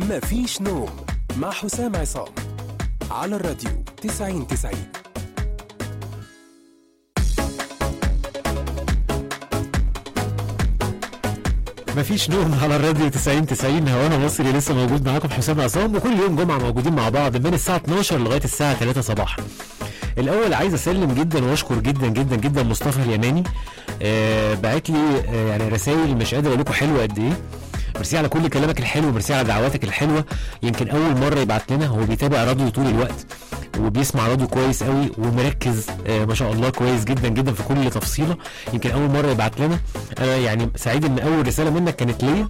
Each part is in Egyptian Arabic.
مفيش نوم مع حسام عصام على الراديو 90 90 مفيش نوم على الراديو 90 90 هوانا مصري لسه موجود معاكم حسام عصام وكل يوم جمعه موجودين مع بعض من الساعه 12 لغايه الساعه 3 صباحا الاول عايز اسلم جدا واشكر جدا جدا جدا مصطفى اليماني آه بعت لي آه يعني رسائل مش قادر اقول لكم حلوه قد ايه ميرسي على كل كلامك الحلو ميرسي على دعواتك الحلوه يمكن اول مره يبعت لنا هو بيتابع راديو طول الوقت وبيسمع راديو كويس قوي ومركز آه ما شاء الله كويس جدا جدا في كل تفصيله يمكن اول مره يبعت لنا انا يعني سعيد ان اول رساله منك كانت ليا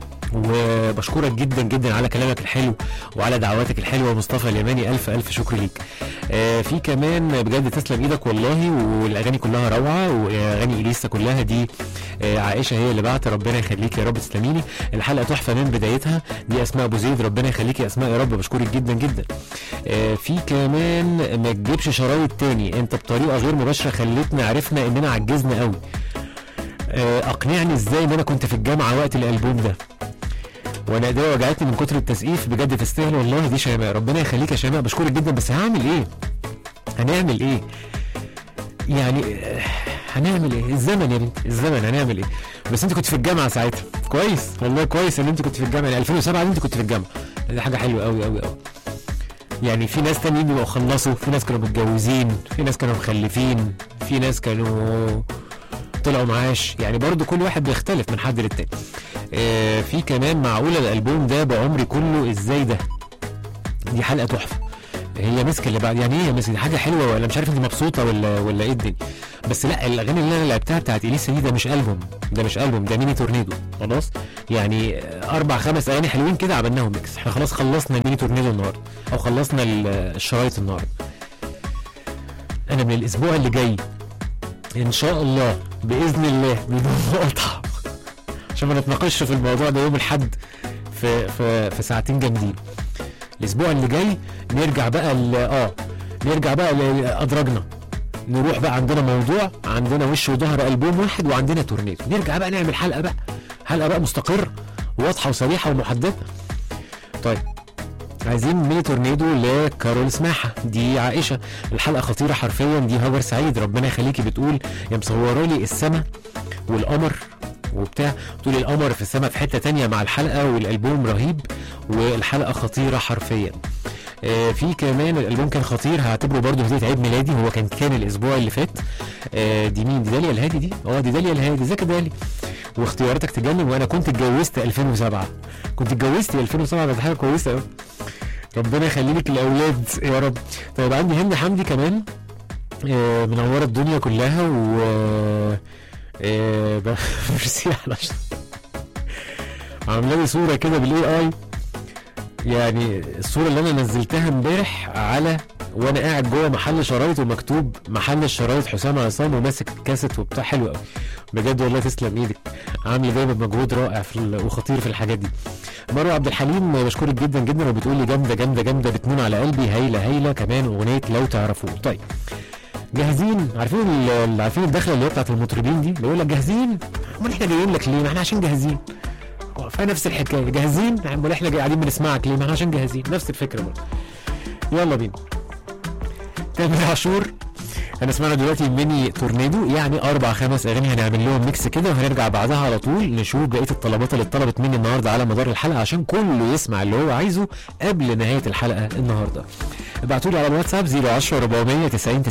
وبشكرك جدا جدا على كلامك الحلو وعلى دعواتك الحلوه مصطفى اليماني الف الف شكر ليك آه في كمان بجد تسلم ايدك والله والاغاني كلها روعه واغاني اليسا كلها دي آه عائشه هي اللي بعت ربنا يخليك يا رب تسلميني الحلقه تحفه من بدايتها دي اسماء ابو زيد ربنا يخليك يا اسماء يا رب بشكرك جدا جدا آه في كمان ما تجيبش شرايط تاني انت بطريقه غير مباشره خلتنا عرفنا اننا عجزنا قوي آه اقنعني ازاي ان انا كنت في الجامعه وقت الالبوم ده وانا ايديا وجعتني من كتر التسقيف بجد تستاهل والله دي شيماء ربنا يخليك يا شيماء بشكرك جدا بس هعمل ايه هنعمل ايه يعني آه، هنعمل ايه الزمن يا بنتي الزمن هنعمل ايه بس انت كنت في الجامعه ساعتها كويس والله كويس ان انت كنت في الجامعه يعني 2007 دي انت كنت في الجامعه دي حاجه حلوه قوي قوي قوي يعني في ناس تانيين بيبقوا خلصوا في ناس كانوا متجوزين في ناس كانوا مخلفين في ناس كانوا طلعوا معاش يعني برضو كل واحد بيختلف من حد للتاني آه، في كمان معقولة الألبوم ده بعمري كله إزاي ده دي حلقة تحفة هي مسك اللي بعد يعني ايه مسك دي حاجة حلوة ولا مش عارف انت مبسوطة ولا ولا ايه الدنيا بس لا الأغاني اللي أنا لعبتها بتاعت إليسا دي ده مش ألبوم ده مش ألبوم ده ميني تورنيدو خلاص يعني آه، أربع خمس أغاني حلوين كده عملناهم ميكس احنا خلاص خلصنا الميني تورنيدو النهاردة أو خلصنا ال- الشرايط النهاردة أنا من الأسبوع اللي جاي ان شاء الله باذن الله بدون مقاطعه عشان ما نتناقش في الموضوع ده يوم الاحد في في في ساعتين جامدين الاسبوع اللي جاي نرجع بقى ل- اه نرجع بقى لادراجنا نروح بقى عندنا موضوع عندنا وش وظهر البوم واحد وعندنا تورنيدو نرجع بقى نعمل حلقه بقى حلقه بقى مستقره واضحه وصريحه ومحدده طيب عايزين ميني تورنيدو لكارول سماحة دي عائشة الحلقة خطيرة حرفيا دي هاجر سعيد ربنا يخليكي بتقول يا مصورة لي السما والقمر وبتاع بتقول القمر في السما في حتة تانية مع الحلقة والألبوم رهيب والحلقة خطيرة حرفيا آه في كمان الالبوم كان خطير هعتبره برضه هديه عيد ميلادي هو كان كان الاسبوع اللي فات آه دي مين دي داليا الهادي دي اه دي داليا الهادي ازيك يا داليا واختياراتك تجنن وانا كنت اتجوزت 2007 كنت اتجوزت 2007 ده حاجه كويسه قوي ربنا يخلي لك الاولاد يا رب طيب عندي هند حمدي كمان آه، منوره الدنيا كلها و آه، ب- ميرسي على عامله لي صوره كده بالاي اي يعني الصوره اللي انا نزلتها امبارح على وانا قاعد جوه محل شرايط ومكتوب محل الشرايط حسام عصام وماسك كاسيت وبتاع حلو قوي بجد والله تسلم ايدك عامل دايما مجهود رائع في ال- وخطير في الحاجات دي مروه عبد الحليم بشكرك جدا جدا وبتقول لي جامده جامده جامده بتنون على قلبي هايله هايله كمان اغنيه لو تعرفوه طيب جاهزين عارفين ال- ال- عارفين الدخله اللي هي بتاعت المطربين دي اللي يقول لك جاهزين امال احنا جايين لك ليه ما احنا عشان جاهزين فنفس الحكايه جاهزين امال احنا جاي- قاعدين بنسمعك ليه ما احنا عشان جاهزين نفس الفكره برضه يلا بينا تامر عاشور هنسمعنا دلوقتي ميني تورنيدو يعني اربع خمس اغاني هنعمل لهم ميكس كده وهنرجع بعدها على طول نشوف بقيه الطلبات اللي اتطلبت مني النهارده على مدار الحلقه عشان كله يسمع اللي هو عايزه قبل نهايه الحلقه النهارده ابعتوا لي على الواتساب 010 490